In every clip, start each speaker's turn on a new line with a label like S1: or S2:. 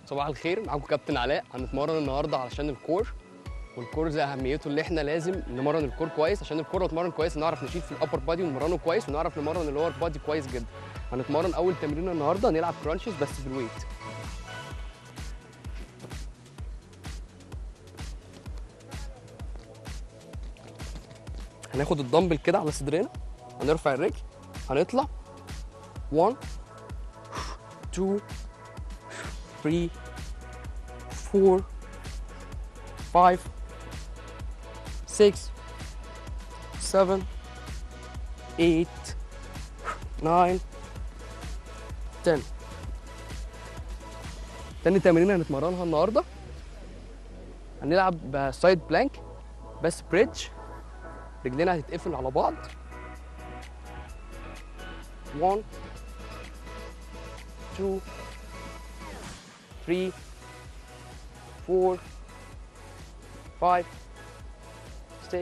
S1: صباح الخير معاكم كابتن علاء هنتمرن النهارده علشان الكور والكور زي اهميته اللي احنا لازم نمرن الكور كويس عشان الكور نتمرن كويس نعرف نشيل في الابر بادي ونمرنه كويس ونعرف نمرن اللور بادي كويس جدا هنتمرن اول تمرين النهارده نلعب كرانشز بس بالويت هناخد الدمبل كده على صدرنا هنرفع الرجل هنطلع 1 2 3 4 5 6 7 8 9 10 تاني تمرين هنتمرنها النهارده هنلعب سايد بلانك بس بريدج رجلينا هتتقفل على بعض 1 2 3 4 5 6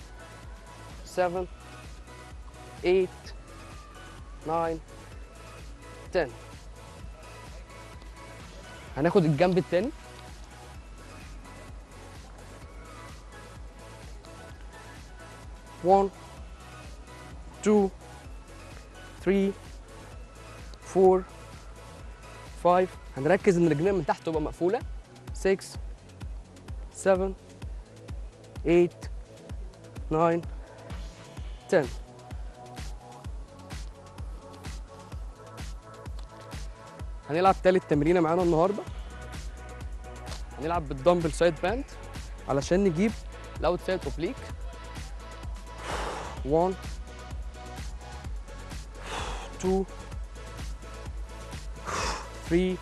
S1: 7 8 9 10 هناخد الجنب التاني one two three four five هنركز ان رجلنا من تحت تبقى مقفوله 6 7 8 9 10 هنلعب تالت تمرينه معانا النهارده هنلعب بالدمبل سايد باند علشان نجيب الاوت سايد اوبليك 1 2 3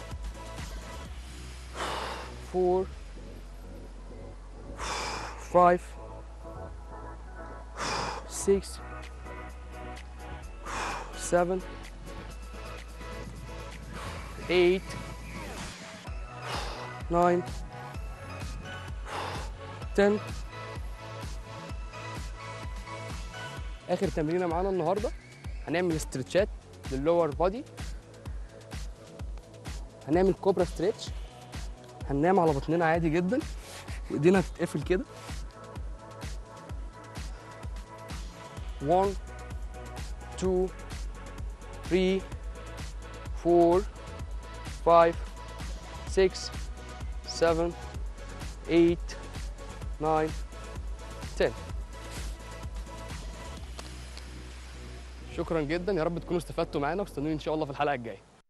S1: 4 5 6 7 8 9 10 اخر تمرينه معانا النهارده هنعمل استرتشات لللور بادي هنعمل كوبرا ستريتش هننام على بطننا عادي جدا وايدينا هتتقفل كده 1 2 3 4 5 6 7 8 9 10 شكرا جدا يا رب تكونوا استفدتوا معانا واستنوني ان شاء الله في الحلقه الجايه